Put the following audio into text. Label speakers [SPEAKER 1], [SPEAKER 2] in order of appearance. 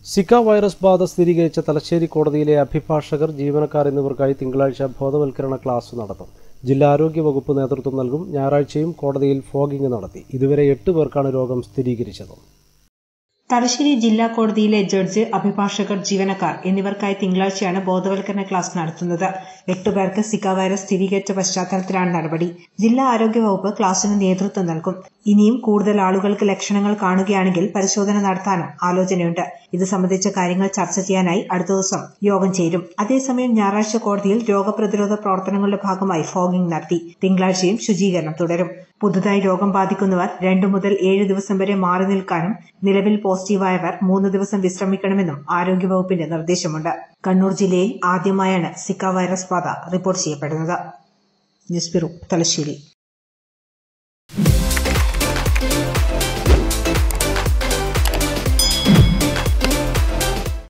[SPEAKER 1] Zika virus ബാധ സ്ഥിരീകരിച്ച തലശ്ശേരി കോടതിയിലെ അഭിഭാഷകർ ജീവനക്കാർ എന്നിവർക്കായി തിങ്കളാഴ്ച ബോധവൽക്കരണ ക്ലാസ് നടത്തും ജില്ലാ ആരോഗ്യ വകുപ്പ് നേതൃത്വം നൽകും ഞായറാഴ്ചയും കോടതിയിൽ ഫോഗിംഗ് നടത്തി ഇതുവരെ എട്ട് പേർക്കാണ് രോഗം സ്ഥിരീകരിച്ചത്
[SPEAKER 2] തലശ്ശേരി ജില്ലാ കോടതിയിലെ ജഡ്ജ് അഭിഭാഷകർ ജീവനക്കാർ എന്നിവർക്കായി തിങ്കളാഴ്ചയാണ് ബോധവൽക്കരണ ക്ലാസ് നടത്തുന്നത് എട്ടു പേർക്ക് സിക്ക വൈറസ് സ്ഥിരീകരിച്ച പശ്ചാത്തലത്തിലാണ് നടപടി ജില്ലാ ആരോഗ്യ വകുപ്പ് ക്ലാസിന് നേതൃത്വം നൽകും ഇനിയും കൂടുതൽ ആളുകൾക്ക് ലക്ഷണങ്ങൾ കാണുകയാണെങ്കിൽ പരിശോധന നടത്താനും ആലോചനയുണ്ട് ഇത് സംബന്ധിച്ച കാര്യങ്ങൾ ചർച്ച ചെയ്യാനായി അടുത്ത ദിവസം യോഗം ചേരും അതേസമയം ഞായറാഴ്ച കോടതിയിൽ രോഗപ്രതിരോധ പ്രവർത്തനങ്ങളുടെ ഭാഗമായി ഫോഗിംഗ് നടത്തി തിങ്കളാഴ്ചയും ശുചീകരണം തുടരും പുതുതായി രോഗം ബാധിക്കുന്നവർ രണ്ടു മുതൽ ഏഴ് ദിവസം വരെ മാറി നിൽക്കാനും നിലവിൽ പോസിറ്റീവായവർ മൂന്ന് ദിവസം വിശ്രമിക്കണമെന്നും ആരോഗ്യവകുപ്പിന്റെ നിർദ്ദേശമുണ്ട് കണ്ണൂർ ജില്ലയിൽ ആദ്യമായാണ് സിക്ക വൈറസ് ബാധ റിപ്പോർട്ട് ചെയ്യപ്പെടുന്നത് ന്യൂസ് ബ്യൂറോ തലശ്ശേരി